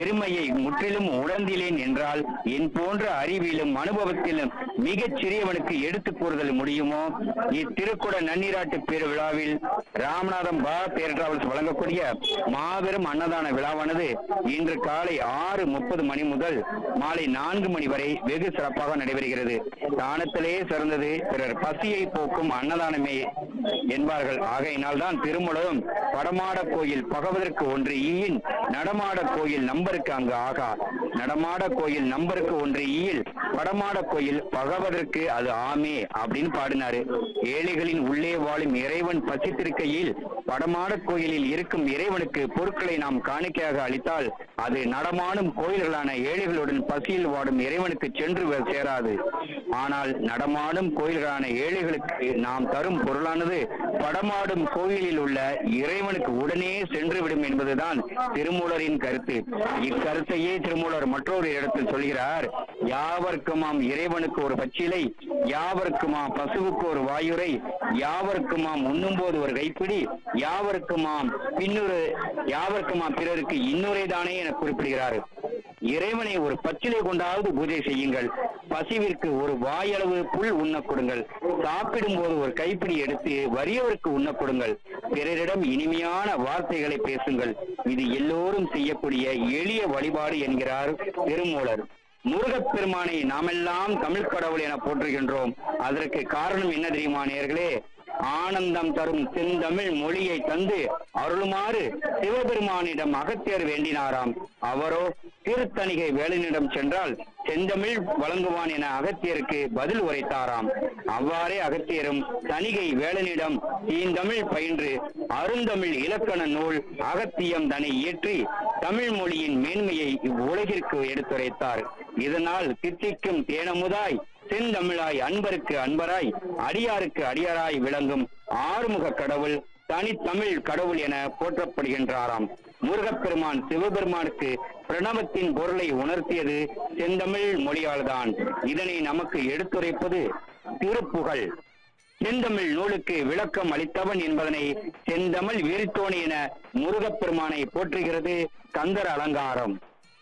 பெருமையை முற்றிலும் உணர்ந்திலேன் என்றால் என் போன்ற அறிவிலும் அனுபவத்திலும் மிகச் சிறியவனுக்கு எடுத்துக் கூறுதல் முடியுமோ இத்திருக்குட நன்னீராட்டு பெருவிழாவில் ராமநாதம் பா பேர் டிராவல்ஸ் வழங்கக்கூடிய மாபெரும் அன்னதான விழாவானது இன்று காலை ஆறு முப்பது மணி முதல் மாலை நான்கு மணி வரை வெகு சிறப்பாக நடைபெறுகிறது தானத்திலே சிறந்தது பிறர் பசியை போக்கும் அன்னதானமே என்பார்கள் ஆகையினால் தான் திருமணம் படமாட கோயில் பகவதற்கு ஒன்று ஈயின் நடமாட கோயில் நம்பருக்கு அங்கு ஆகா நடமாட கோயில் நம்பருக்கு ஒன்று ஈயில் படமாட கோயில் பகவதற்கு அது ஆமே அப்படின்னு பாடினாரு ஏழைகளின் உள்ளே வாழும் இறைவன் பசித்திருக்கையில் படமாட கோயிலில் இருக்கும் இறைவனுக்கு பொருட்களை நாம் காணிக்கையாக அளித்தால் அது நடமாடும் கோயில்களான ஏழைகளுடன் பசியில் வாடும் இறைவனுக்கு சென்று வ- சேராது ஆனால் நடமாடும் கோயில்களான ஏழைகளுக்கு நாம் தரும் பொருளானது படமாடும் கோயிலில் உள்ள இறைவனுக்கு உடனே சென்றுவிடும் என்பதுதான் திருமூலரின் கருத்து இக்கருத்தையே திருமூலர் மற்றொரு இடத்தில் சொல்கிறார் யாவர்க்குமாம் இறைவனுக்கு ஒரு பச்சிலை யாவர்க்குமாம் பசுவுக்கு ஒரு வாயுரை யாவர்க்குமாம் உண்ணும்போது ஒரு கைப்பிடி யாவர்க்குமாம் பின்னொரு யாவர்க்குமாம் பிறருக்கு இன்னொரே தானே என குறிப்பிடுகிறார் இறைவனை ஒரு பச்சிலை கொண்டாவது பூஜை செய்யுங்கள் பசிவிற்கு ஒரு வாயளவு புல் உண்ணக் கொடுங்கள் சாப்பிடும் போது ஒரு கைப்பிடி எடுத்து வறியவருக்கு உண்ணக் கொடுங்கள் பிறரிடம் இனிமையான வார்த்தைகளை பேசுங்கள் இது எல்லோரும் செய்யக்கூடிய எளிய வழிபாடு என்கிறார் திருமூலர் முருகப்பெருமானை நாமெல்லாம் தமிழ் கடவுள் என போற்றுகின்றோம் அதற்கு காரணம் என்ன தெரியுமா நேர்களே ஆனந்தம் தரும் செந்தமிழ் மொழியை தந்து அருளுமாறு சிவபெருமானிடம் அகத்தியர் வேண்டினாராம் அவரோ திருத்தணிகை வேலனிடம் சென்றால் செந்தமிழ் வழங்குவான் என அகத்தியருக்கு பதில் உரைத்தாராம் அவ்வாறே அகத்தியரும் தணிகை வேலனிடம் தீந்தமிழ் பயின்று அருந்தமிழ் இலக்கண நூல் அகத்தியம் தன்னை இயற்றி தமிழ் மொழியின் மேன்மையை இவ்வுலகிற்கு எடுத்துரைத்தார் இதனால் தித்திக்கும் தேனமுதாய் செந்தமிழாய் அன்பருக்கு அன்பராய் அடியாருக்கு அடியாராய் விளங்கும் ஆறுமுக கடவுள் தனித்தமிழ் கடவுள் என போற்றப்படுகின்றாராம் முருகப்பெருமான் சிவபெருமானுக்கு பிரணவத்தின் பொருளை உணர்த்தியது செந்தமிழ் மொழியால்தான் இதனை நமக்கு எடுத்துரைப்பது திருப்புகழ் செந்தமிழ் நூலுக்கு விளக்கம் அளித்தவன் என்பதனை செந்தமிழ் விரித்தோணி என முருகப்பெருமானை போற்றுகிறது கந்தர் அலங்காரம்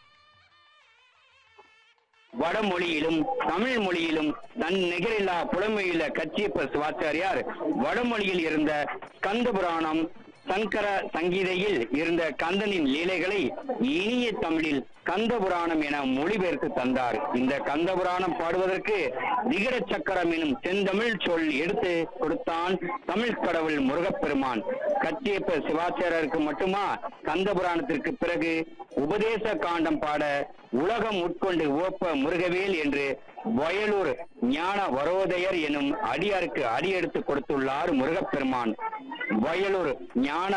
வடமொழியிலும் தமிழ் மொழியிலும் தன் நிகரில்லா புலமையுள்ள கச்சியப்ப சிவாச்சாரியார் வடமொழியில் இருந்த கந்த புராணம் சங்கர சங்கீதையில் இருந்த கந்தனின் லீலைகளை இனிய தமிழில் கந்த புராணம் என மொழிபெயர்த்து தந்தார் இந்த கந்த புராணம் பாடுவதற்கு விகட சக்கரம் எனும் செந்தமிழ் சொல் எடுத்து கொடுத்தான் தமிழ் கடவுள் முருகப்பெருமான் கச்சியப்ப சிவாச்சாரியருக்கு மட்டுமா கந்த புராணத்திற்கு பிறகு உபதேச காண்டம் பாட உலகம் உட்கொண்டு ஓப்ப முருகவேல் என்று வயலூர் ஞான வரோதயர் எனும் அடியாருக்கு அடியெடுத்து கொடுத்துள்ளார் முருகப்பெருமான் வயலூர் ஞான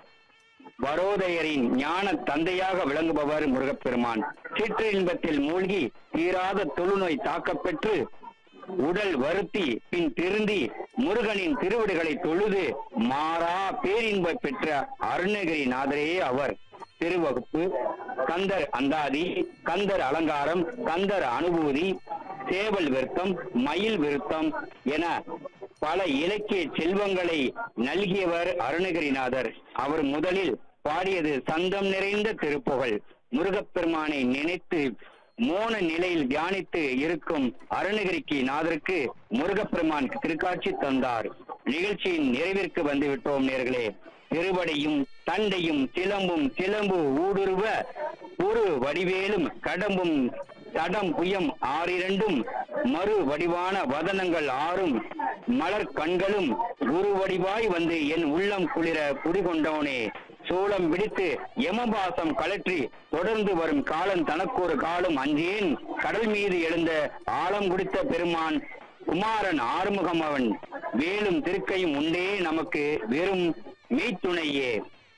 வரோதயரின் ஞான தந்தையாக விளங்குபவர் முருகப்பெருமான் சிற்றின்பத்தில் மூழ்கி தீராத தொழுநோய் தாக்கப்பெற்று உடல் வருத்தி பின் திருந்தி முருகனின் திருவடிகளை தொழுது மாறா பேரின்ப பெற்ற அருணகிரி நாதரே அவர் திருவகுப்பு கந்தர் அந்தாதி கந்தர் அலங்காரம் கந்தர் அனுபூதி சேவல் விருத்தம் மயில் விருத்தம் என பல இலக்கிய செல்வங்களை நல்கியவர் அருணகிரிநாதர் அவர் முதலில் பாடியது சந்தம் நிறைந்த திருப்புகழ் முருகப்பெருமானை நினைத்து மோன நிலையில் தியானித்து இருக்கும் அருணகிரிக்கு நாதருக்கு முருகப்பெருமான் திருக்காட்சி தந்தார் நிகழ்ச்சியின் நிறைவிற்கு வந்துவிட்டோம் நேர்களே திருவடியும் தண்டையும் சிலம்பும் சிலம்பு ஊடுருவ ஒரு வடிவேலும் கடம்பும் தடம் புயம் ஆறிரண்டும் மறு வடிவான வதனங்கள் ஆறும் மலர் கண்களும் குரு வடிவாய் வந்து என் உள்ளம் குளிர குடிகொண்டவனே சூளம் பிடித்து யமபாசம் கழற்றி தொடர்ந்து வரும் காலம் தனக்கொரு காலம் அஞ்சேன் கடல் மீது எழுந்த ஆழம் குடித்த பெருமான் குமாரன் ஆறுமுகம் அவன் வேலும் திருக்கையும் உண்டே நமக்கு வெறும் மெய்த்துணையே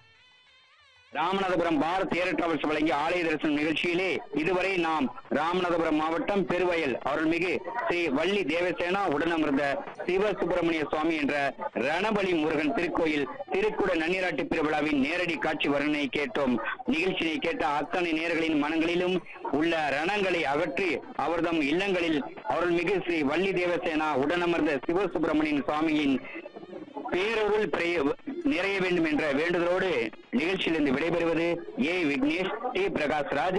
ராமநாதபுரம் பாரத் ஏர் டிராவல்ஸ் வழங்கிய ஆலய தரிசனம் நிகழ்ச்சியிலே இதுவரை நாம் ராமநாதபுரம் மாவட்டம் பெருவயல் அருள்மிகு ஸ்ரீ வள்ளி தேவசேனா உடனமர்ந்த சிவ சுப்பிரமணிய சுவாமி என்ற ரணபலி முருகன் திருக்கோயில் திருக்குட நன்னீராட்டு பெருவிழாவின் நேரடி காட்சி வர்ணனை கேட்டோம் நிகழ்ச்சியை கேட்ட அத்தனை நேர்களின் மனங்களிலும் உள்ள ரணங்களை அகற்றி அவர்தம் இல்லங்களில் அருள்மிகு ஸ்ரீ வள்ளி தேவசேனா உடனமர்ந்த சிவசுப்பிரமணியன் சுவாமியின் பேரருள் பிரிய- நிறைய வேண்டும் என்ற வேண்டுதலோடு நிகழ்ச்சியிலிருந்து விடைபெறுவது ஏ விக்னேஷ் டி பிரகாஷ் ராஜ்